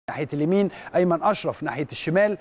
ناحيه اليمين ايمن اشرف ناحيه الشمال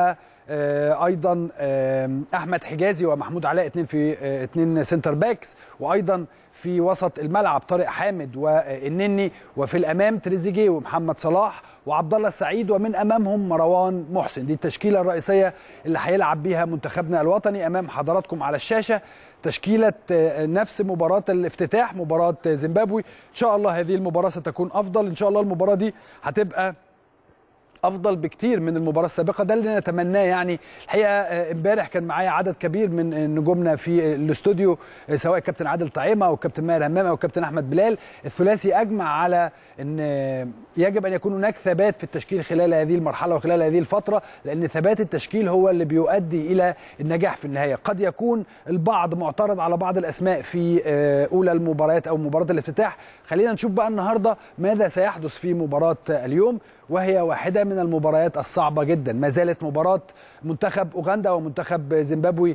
وايضا احمد حجازي ومحمود علاء اثنين في اثنين سنتر باكس وايضا في وسط الملعب طارق حامد والنني وفي الامام تريزيجيه ومحمد صلاح وعبد الله السعيد ومن امامهم مروان محسن دي التشكيله الرئيسيه اللي هيلعب بيها منتخبنا الوطني امام حضراتكم على الشاشه تشكيله نفس مباراه الافتتاح مباراه زيمبابوي ان شاء الله هذه المباراه ستكون افضل ان شاء الله المباراه دي هتبقى افضل بكتير من المباراه السابقه ده اللي نتمناه يعني الحقيقه امبارح كان معايا عدد كبير من نجومنا في الاستوديو سواء كابتن عادل طعيمه او كابتن ماهر همام او كابتن احمد بلال الثلاثي اجمع على ان يجب ان يكون هناك ثبات في التشكيل خلال هذه المرحله وخلال هذه الفتره لان ثبات التشكيل هو اللي بيؤدي الى النجاح في النهايه قد يكون البعض معترض على بعض الاسماء في اولى المباريات او مباراه الافتتاح خلينا نشوف بقى النهارده ماذا سيحدث في مباراه اليوم وهي واحدة من المباريات الصعبة جدا ما زالت مباراة منتخب أوغندا ومنتخب زيمبابوي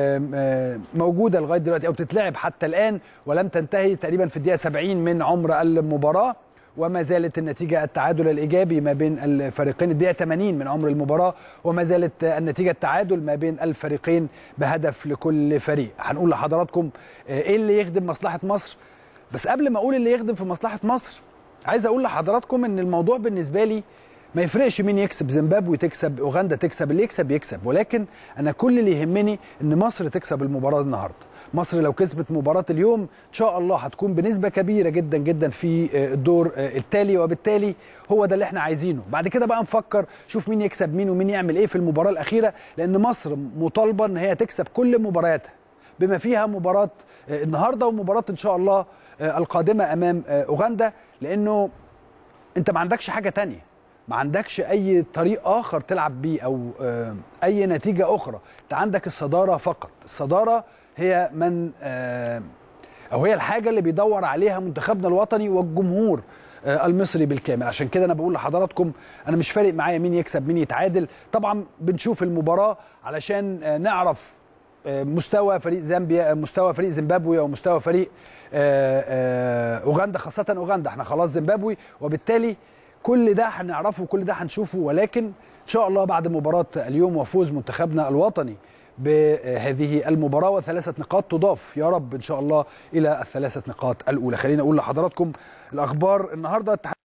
موجودة لغاية دلوقتي أو بتتلعب حتى الآن ولم تنتهي تقريبا في الدقيقة 70 من عمر المباراة وما زالت النتيجة التعادل الإيجابي ما بين الفريقين الدقيقة 80 من عمر المباراة وما زالت النتيجة التعادل ما بين الفريقين بهدف لكل فريق هنقول لحضراتكم إيه اللي يخدم مصلحة مصر بس قبل ما أقول اللي يخدم في مصلحة مصر عايز اقول لحضراتكم ان الموضوع بالنسبه لي ما يفرقش مين يكسب زيمبابوي تكسب اوغندا تكسب اللي يكسب يكسب ولكن انا كل اللي يهمني ان مصر تكسب المباراه النهارده مصر لو كسبت مباراه اليوم ان شاء الله هتكون بنسبه كبيره جدا جدا في الدور التالي وبالتالي هو ده اللي احنا عايزينه بعد كده بقى نفكر شوف مين يكسب مين ومين يعمل ايه في المباراه الاخيره لان مصر مطالبه ان هي تكسب كل مبارياتها بما فيها مباراه النهارده ومباراه ان شاء الله القادمه امام اوغندا لانه انت ما عندكش حاجه تانية ما عندكش اي طريق اخر تلعب بيه او اي نتيجه اخرى انت عندك الصداره فقط الصداره هي من او هي الحاجه اللي بيدور عليها منتخبنا الوطني والجمهور المصري بالكامل عشان كده انا بقول لحضراتكم انا مش فارق معايا مين يكسب مين يتعادل طبعا بنشوف المباراه علشان نعرف مستوى فريق زامبيا مستوى فريق زيمبابوي او مستوى فريق اوغندا خاصه اوغندا احنا خلاص زيمبابوي وبالتالي كل ده هنعرفه وكل ده هنشوفه ولكن ان شاء الله بعد مباراه اليوم وفوز منتخبنا الوطني بهذه المباراه وثلاثه نقاط تضاف يا رب ان شاء الله الى الثلاثه نقاط الاولى خلينا اقول لحضراتكم الاخبار النهارده